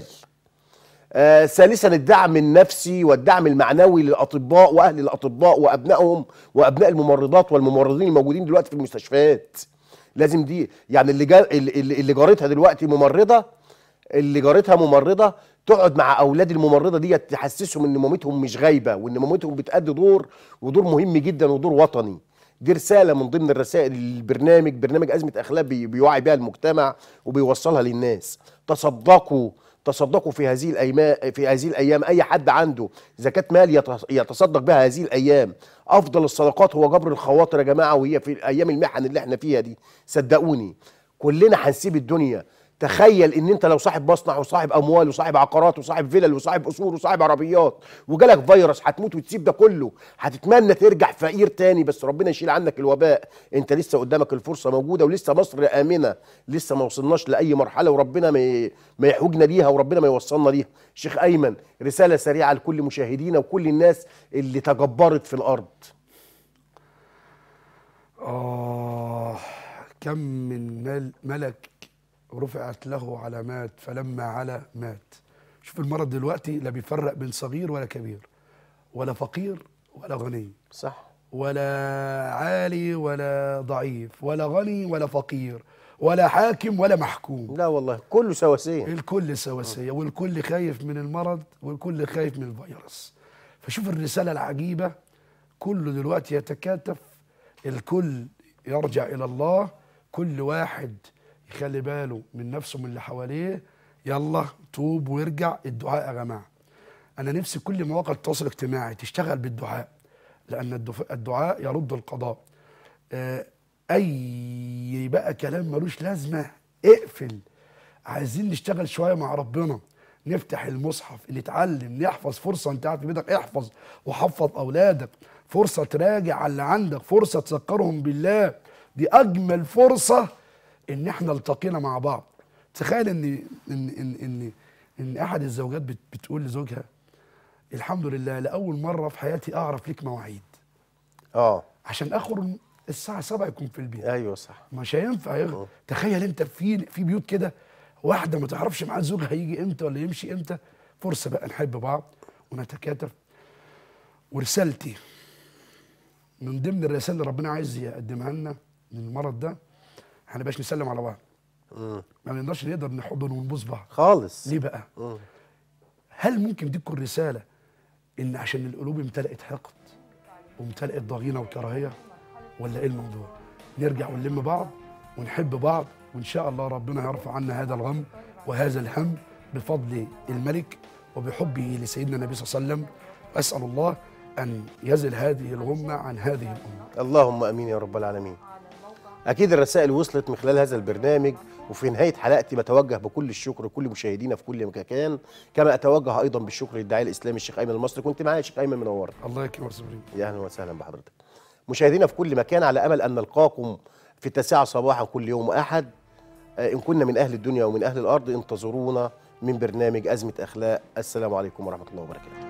آه ثالثا الدعم النفسي والدعم المعنوي للأطباء وأهل الأطباء وأبنائهم وأبناء الممرضات والممرضين الموجودين دلوقتي في المستشفيات لازم دي يعني اللي جا اللي, اللي جارتها دلوقتي ممرضة اللي جارتها ممرضه تقعد مع اولاد الممرضه دي تحسسهم ان مامتهم مش غايبه وان مامتهم بتأدي دور ودور مهم جدا ودور وطني دي رساله من ضمن الرسائل البرنامج برنامج ازمه اخلاق بي- بيوعي بها المجتمع وبيوصلها للناس تصدقوا تصدقوا في هذه الايام في هذه الايام اي حد عنده زكاه مال يتص- يتصدق بها هذه الايام افضل الصدقات هو جبر الخواطر يا جماعه وهي في ايام المحن اللي احنا فيها دي صدقوني كلنا هنسيب الدنيا تخيل ان انت لو صاحب مصنع وصاحب اموال وصاحب عقارات وصاحب فيلل وصاحب قصور وصاحب عربيات وجالك فيروس هتموت وتسيب ده كله هتتمنى ترجع فقير تاني بس ربنا يشيل عنك الوباء انت لسه قدامك الفرصه موجوده ولسه مصر امنه لسه ما وصلناش لاي مرحله وربنا ما ي- ما يحوجنا ليها وربنا ما يوصلنا ليها شيخ ايمن رساله سريعه لكل مشاهدينا وكل الناس اللي تجبرت في الارض آه كم من مل ملك رفعت له علامات فلما علا مات شوف المرض دلوقتي لا بيفرق بين صغير ولا كبير ولا فقير ولا غني صح ولا عالي ولا ضعيف ولا غني ولا فقير ولا حاكم ولا محكوم لا والله كله سواسية الكل سواسية والكل خايف من المرض والكل خايف من الفيروس فشوف الرسالة العجيبة كله دلوقتي يتكاتف الكل يرجع إلى الله كل واحد يخلي باله من نفسه من اللي حواليه يلا توب ويرجع الدعاء يا جماعة أنا نفسي كل مواقع التواصل الاجتماعي تشتغل بالدعاء لأن الدف- الدعاء يرد القضاء آه، أي بقى كلام ملوش لازمة اقفل عايزين نشتغل شوية مع ربنا نفتح المصحف نتعلم نحفظ فرصة انت قاعد في بيتك احفظ وحفظ أولادك فرصة تراجع على اللي عندك فرصة تذكرهم بالله دي أجمل فرصة إن احنا التقينا مع بعض تخيل إن إن إن إن, إن أحد الزوجات بت- بتقول لزوجها الحمد لله لأول مرة في حياتي أعرف ليك مواعيد اه عشان اخر الساعه 7 يكون في البيت ايوه صح مش هينفع يغ... تخيل انت في في بيوت كده واحده ما تعرفش معاه زوجها هيجي امتى ولا يمشي امتى فرصه بقى نحب بعض ونتكاتف ورسالتي من ضمن الرسائل اللي ربنا عايز يقدمها لنا من المرض ده احنا باش نسلم على بعض مم. ما بنقدرش نقدر نحضن ونبوس بعض خالص ليه بقى؟ مم. هل ممكن دي تكون رسالة إن عشان القلوب امتلأت حقد وامتلأت ضغينة وكراهية ولا إيه الموضوع؟ نرجع ونلم بعض ونحب بعض وإن شاء الله ربنا يرفع عنا هذا الغم وهذا الهم بفضل الملك وبحبه لسيدنا النبي صلى الله عليه وسلم أسأل الله أن يزل هذه الغمة عن هذه الأمة اللهم امين يا رب العالمين اكيد الرسائل وصلت من خلال هذا البرنامج وفي نهايه حلقتي بتوجه بكل الشكر لكل مشاهدينا في كل مكان كما اتوجه ايضا بالشكر للداعيه الاسلامي الشيخ ايمن المصري كنت معايا يا شيخ ايمن منور الله يكرمك صبرين يا اهلا وسهلا بحضرتك مشاهدينا في كل مكان على امل ان نلقاكم في التاسعه صباحا كل يوم احد آه، ان كنا من اهل الدنيا ومن اهل الارض انتظرونا من برنامج ازمه اخلاق السلام عليكم ورحمه الله وبركاته